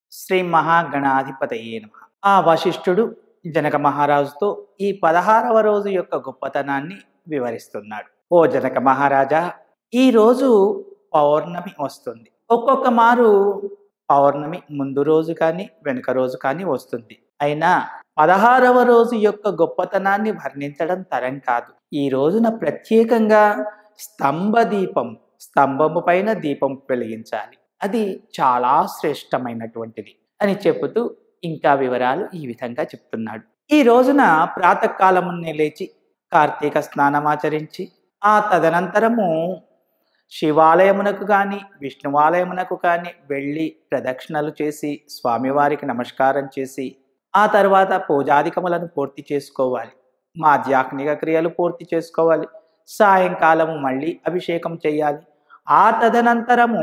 శ్రీ మహాగణాధిపతయే నమ ఆ వశిష్ఠుడు జనక మహారాజుతో ఈ పదహారవ రోజు యొక్క గొప్పతనాన్ని వివరిస్తున్నాడు ఓ జనక మహారాజా ఈ రోజు పౌర్ణమి వస్తుంది ఒక్కొక్క మారు పౌర్ణమి ముందు రోజు కానీ వెనుక రోజు కానీ వస్తుంది అయినా పదహారవ రోజు యొక్క గొప్పతనాన్ని వర్ణించడం తరం కాదు ఈ రోజున ప్రత్యేకంగా స్తంభ దీపం స్తంభము పైన దీపం వెలిగించాలి అది చాలా శ్రేష్టమైనటువంటిది అని చెబుతూ ఇంకా వివరాలు ఈ విధంగా చెప్తున్నాడు ఈ రోజున ప్రాతకాలమున్నే లేచి కార్తీక స్నానమాచరించి ఆ తదనంతరము శివాలయమునకు కానీ విష్ణువాలయమునకు కానీ వెళ్ళి ప్రదక్షిణలు చేసి స్వామివారికి నమస్కారం చేసి ఆ తర్వాత పూజాధికములను పూర్తి చేసుకోవాలి మాధ్యాత్మిక క్రియలు పూర్తి చేసుకోవాలి సాయంకాలము మళ్ళీ అభిషేకం చేయాలి ఆ తదనంతరము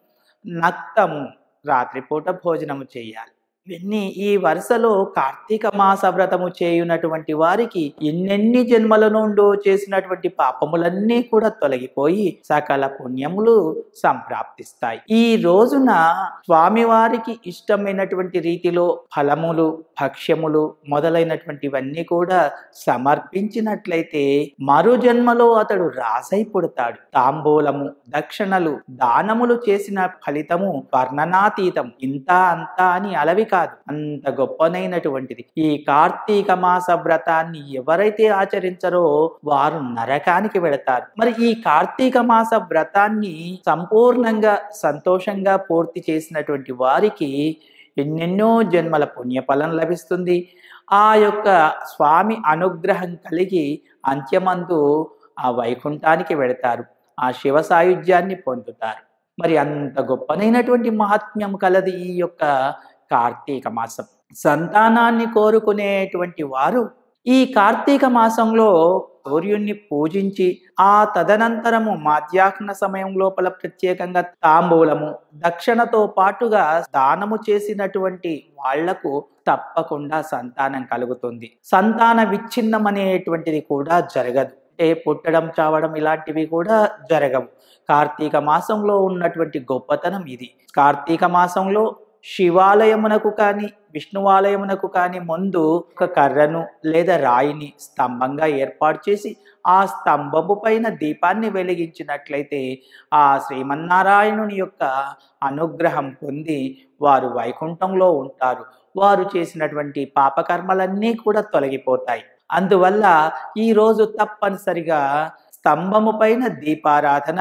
నక్తము రాత్రిపూట భోజనము చేయాలి ఇవన్నీ ఈ వరుసలో కార్తీక మాస వ్రతము చేయునటువంటి వారికి ఎన్నెన్ని జన్మల నుండో చేసినటువంటి పాపములన్నీ కూడా తొలగిపోయి సకల పుణ్యములు సంప్రాప్తిస్తాయి ఈ రోజున స్వామివారికి ఇష్టమైనటువంటి రీతిలో ఫలములు భక్ష్యములు మొదలైనటువంటివన్నీ కూడా సమర్పించినట్లయితే మరు జన్మలో అతడు రాసై పుడతాడు తాంబూలము దక్షిణలు దానములు చేసిన ఫలితము వర్ణనాతీతం ఇంత అంత అని అలవి కాదు అంత గొప్పనైనటువంటిది ఈ కార్తీక మాస వ్రతాన్ని ఎవరైతే ఆచరించరో వారు నరకానికి వెళతారు మరి ఈ కార్తీక మాస వ్రతాన్ని సంపూర్ణంగా సంతోషంగా పూర్తి చేసినటువంటి వారికి ఎన్నెన్నో జన్మల పుణ్యఫలం లభిస్తుంది ఆ యొక్క స్వామి అనుగ్రహం కలిగి అంత్యమందు ఆ వైకుంఠానికి వెళతారు ఆ శివ సాయుధ్యాన్ని పొందుతారు మరి అంత గొప్పనైనటువంటి మహాత్మ్యం కలది ఈ యొక్క కార్తీక మాసం సంతానాన్ని కోరుకునేటువంటి వారు ఈ కార్తీక మాసంలో సూర్యుణ్ణి పూజించి ఆ తదనంతరము మాధ్యాహ్న సమయం లోపల ప్రత్యేకంగా తాంబూలము దక్షిణతో పాటుగా దానము చేసినటువంటి వాళ్లకు తప్పకుండా సంతానం కలుగుతుంది సంతాన విచ్ఛిన్నం అనేటువంటిది కూడా జరగదు అంటే పుట్టడం చావడం ఇలాంటివి కూడా జరగవు కార్తీక మాసంలో ఉన్నటువంటి గొప్పతనం ఇది కార్తీక మాసంలో శివాలయమునకు కానీ విష్ణువాలయమునకు కానీ ముందు ఒక కర్రను లేదా రాయిని స్తంభంగా ఏర్పాటు చేసి ఆ స్తంభము పైన దీపాన్ని వెలిగించినట్లయితే ఆ శ్రీమన్నారాయణుని యొక్క అనుగ్రహం పొంది వారు వైకుంఠంలో ఉంటారు వారు చేసినటువంటి పాపకర్మలన్నీ కూడా తొలగిపోతాయి అందువల్ల ఈరోజు తప్పనిసరిగా స్తంభము పైన దీపారాధన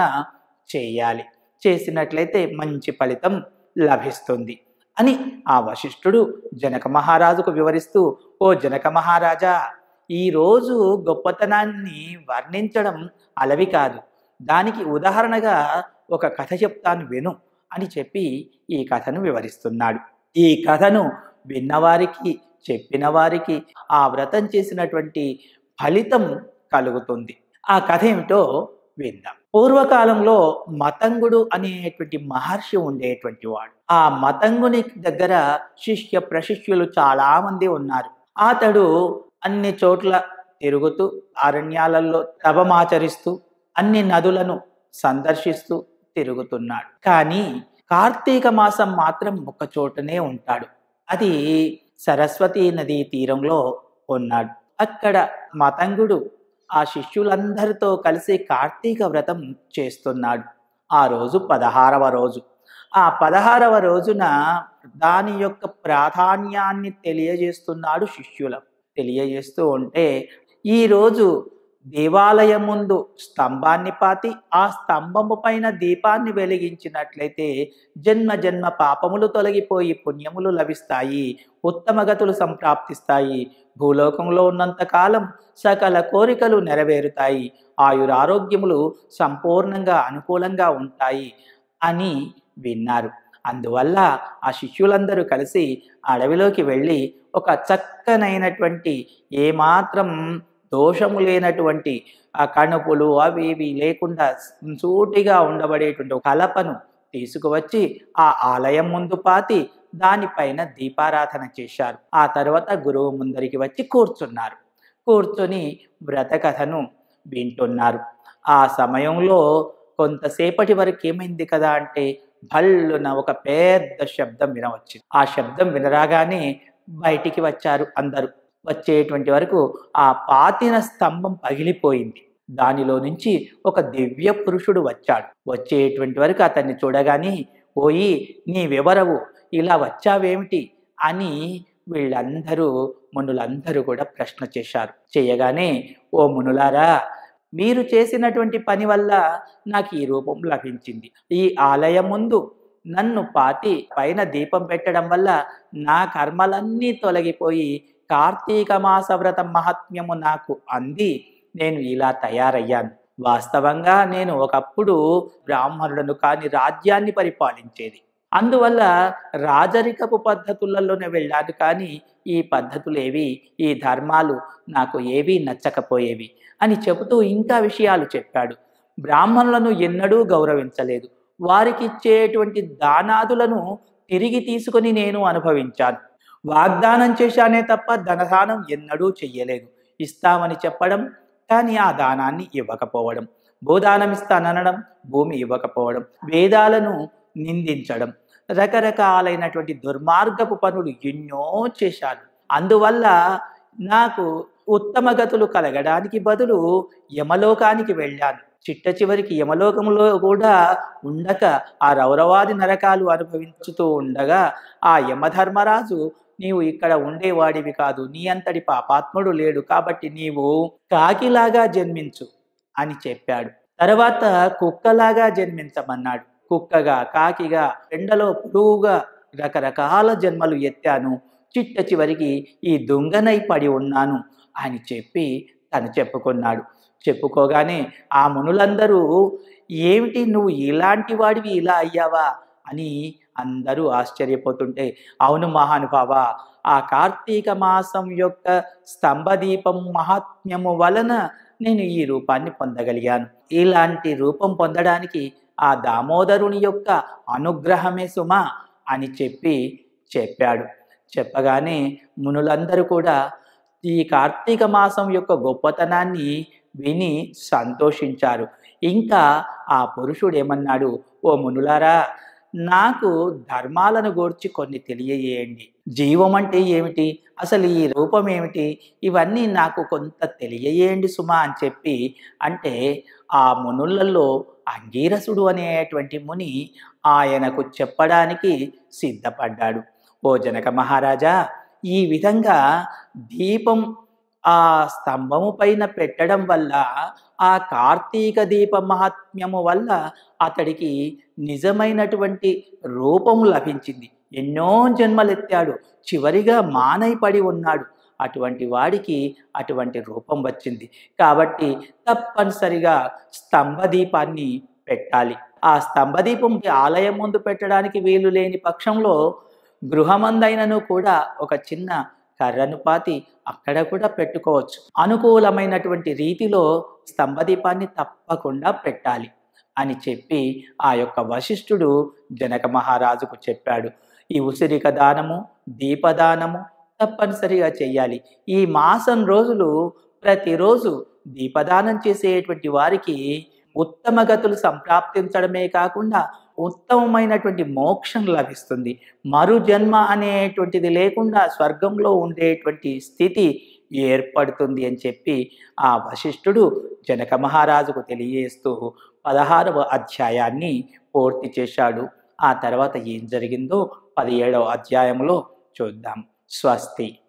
చేయాలి చేసినట్లయితే మంచి ఫలితం లభిస్తుంది అని ఆ వశిష్ఠుడు జనక మహారాజుకు వివరిస్తూ ఓ జనక మహారాజా ఈరోజు గొప్పతనాన్ని వర్ణించడం అలవి కాదు దానికి ఉదాహరణగా ఒక కథ చెప్తాను విను అని చెప్పి ఈ కథను వివరిస్తున్నాడు ఈ కథను విన్నవారికి చెప్పిన వారికి ఆ వ్రతం చేసినటువంటి ఫలితం కలుగుతుంది ఆ కథ ఏమిటో విందాం పూర్వకాలంలో మతంగుడు అనేటువంటి మహర్షి ఉండేటువంటి వాడు ఆ మతంగుని దగ్గర శిష్య ప్రశిష్యులు చాలా మంది ఉన్నారు అతడు అన్ని చోట్ల తిరుగుతూ అరణ్యాలలో తపమాచరిస్తూ అన్ని నదులను సందర్శిస్తూ తిరుగుతున్నాడు కానీ కార్తీక మాసం మాత్రం ఒక చోటనే ఉంటాడు అది సరస్వతీ నదీ తీరంలో ఉన్నాడు అక్కడ మతంగుడు ఆ శిష్యులందరితో కలిసి కార్తీక వ్రతం చేస్తున్నాడు ఆ రోజు పదహారవ రోజు ఆ పదహారవ రోజున దాని యొక్క ప్రాధాన్యాన్ని తెలియజేస్తున్నాడు శిష్యులకు తెలియజేస్తూ ఉంటే ఈరోజు దేవాలయం ముందు స్తంభాన్ని పాతి ఆ స్తంభము పైన దీపాన్ని వెలిగించినట్లయితే జన్మ జన్మ పాపములు తొలగిపోయి పుణ్యములు లభిస్తాయి ఉత్తమ గతులు సంప్రాప్తిస్తాయి భూలోకంలో ఉన్నంత కాలం సకల కోరికలు నెరవేరుతాయి ఆయురారోగ్యములు సంపూర్ణంగా అనుకూలంగా ఉంటాయి అని విన్నారు అందువల్ల ఆ శిష్యులందరూ కలిసి అడవిలోకి వెళ్ళి ఒక చక్కనైనటువంటి ఏమాత్రం దోషము లేనటువంటి ఆ కణుపులు అవి ఇవి లేకుండా సూటిగా ఉండబడేటువంటి కలపను తీసుకువచ్చి ఆ ఆలయం ముందు పాతి దానిపైన దీపారాధన చేశారు ఆ తర్వాత గురువు ముందరికి వచ్చి కూర్చున్నారు కూర్చొని వ్రత కథను వింటున్నారు ఆ సమయంలో కొంతసేపటి వరకు ఏమైంది కదా అంటే భల్లున ఒక పెద్ద శబ్దం వినవచ్చింది ఆ శబ్దం వినరాగానే బయటికి వచ్చారు అందరూ వచ్చేటువంటి వరకు ఆ పాతిన స్తంభం పగిలిపోయింది దానిలో నుంచి ఒక దివ్య పురుషుడు వచ్చాడు వచ్చేటువంటి వరకు అతన్ని చూడగానే పోయి నీవెవరవు ఇలా వచ్చావేమిటి అని వీళ్ళందరూ మునులందరూ కూడా ప్రశ్న చేశారు చేయగానే ఓ మునులారా మీరు చేసినటువంటి పని వల్ల నాకు ఈ రూపం లభించింది ఈ ఆలయం ముందు నన్ను పాతి పైన దీపం పెట్టడం వల్ల నా కర్మలన్నీ తొలగిపోయి కార్తీక మాస వ్రతం మహాత్మ్యము నాకు అంది నేను ఇలా తయారయ్యాను వాస్తవంగా నేను ఒకప్పుడు బ్రాహ్మణులను కాని రాజ్యాన్ని పరిపాలించేది అందువల్ల రాజరికపు పద్ధతులలోనే వెళ్ళాను కానీ ఈ పద్ధతులేవి ఈ ధర్మాలు నాకు ఏవీ నచ్చకపోయేవి అని చెబుతూ ఇంకా విషయాలు చెప్పాడు బ్రాహ్మణులను ఎన్నడూ గౌరవించలేదు వారికి ఇచ్చేటువంటి దానాదులను తిరిగి తీసుకొని నేను అనుభవించాను వాగ్దానం చేశానే తప్ప ధనదానం ఎన్నడూ చెయ్యలేదు ఇస్తామని చెప్పడం కానీ ఆ దానాన్ని ఇవ్వకపోవడం భూదానం ఇస్తాననడం భూమి ఇవ్వకపోవడం వేదాలను నిందించడం రకరకాలైనటువంటి దుర్మార్గపు పనులు ఎన్నో చేశాను అందువల్ల నాకు ఉత్తమ గతులు కలగడానికి బదులు యమలోకానికి వెళ్ళాను చిట్ట చివరికి యమలోకంలో కూడా ఉండక ఆ రౌరవాది నరకాలు అనుభవించుతూ ఉండగా ఆ యమధర్మరాజు నీవు ఇక్కడ ఉండేవాడివి కాదు నీ అంతటి పాపాత్ముడు లేడు కాబట్టి నీవు కాకిలాగా జన్మించు అని చెప్పాడు తర్వాత కుక్కలాగా జన్మించమన్నాడు కుక్కగా కాకిగా ఎండలో పురుగుగా రకరకాల జన్మలు ఎత్తాను చిట్ట చివరికి ఈ దొంగనై పడి ఉన్నాను అని చెప్పి తను చెప్పుకున్నాడు చెప్పుకోగానే ఆ మునులందరూ ఏమిటి నువ్వు ఇలాంటి వాడివి ఇలా అయ్యావా అని అందరూ ఆశ్చర్యపోతుంటే అవును మహానుభావ ఆ కార్తీక మాసం యొక్క స్తంభదీపం మహాత్మ్యము వలన నేను ఈ రూపాన్ని పొందగలిగాను ఇలాంటి రూపం పొందడానికి ఆ దామోదరుని యొక్క అనుగ్రహమే సుమా అని చెప్పి చెప్పాడు చెప్పగానే మునులందరూ కూడా ఈ కార్తీక మాసం యొక్క గొప్పతనాన్ని విని సంతోషించారు ఇంకా ఆ పురుషుడు ఏమన్నాడు ఓ మునులారా నాకు ధర్మాలను గూర్చి కొన్ని తెలియజేయండి జీవం అంటే ఏమిటి అసలు ఈ రూపం ఏమిటి ఇవన్నీ నాకు కొంత తెలియజేయండి సుమా అని చెప్పి అంటే ఆ మునులలో అంగీరసుడు అనేటువంటి ముని ఆయనకు చెప్పడానికి సిద్ధపడ్డాడు ఓ జనక మహారాజా ఈ విధంగా దీపం ఆ స్తంభము పైన పెట్టడం వల్ల ఆ కార్తీక దీప మహాత్మ్యము వల్ల అతడికి నిజమైనటువంటి రూపము లభించింది ఎన్నో జన్మలెత్తాడు చివరిగా మానై పడి ఉన్నాడు అటువంటి వాడికి అటువంటి రూపం వచ్చింది కాబట్టి తప్పనిసరిగా స్తంభదీపాన్ని పెట్టాలి ఆ స్తంభదీపం ఆలయం ముందు పెట్టడానికి వీలు లేని పక్షంలో గృహమందైనను కూడా ఒక చిన్న కర్రను పాతి అక్కడ కూడా పెట్టుకోవచ్చు అనుకూలమైనటువంటి రీతిలో స్తంభదీపాన్ని తప్పకుండా పెట్టాలి అని చెప్పి ఆ యొక్క వశిష్ఠుడు జనక మహారాజుకు చెప్పాడు ఈ ఉసిరిక దానము దీపదానము తప్పనిసరిగా చెయ్యాలి ఈ మాసం రోజులు ప్రతిరోజు దీపదానం చేసేటువంటి వారికి ఉత్తమ గతులు సంప్రాప్తించడమే కాకుండా ఉత్తమమైనటువంటి మోక్షం లభిస్తుంది మరు జన్మ అనేటువంటిది లేకుండా స్వర్గంలో ఉండేటువంటి స్థితి ఏర్పడుతుంది అని చెప్పి ఆ వశిష్ఠుడు జనక మహారాజుకు తెలియజేస్తూ పదహారవ అధ్యాయాన్ని పూర్తి చేశాడు ఆ తర్వాత ఏం జరిగిందో పదిహేడవ అధ్యాయంలో చూద్దాం స్వస్తి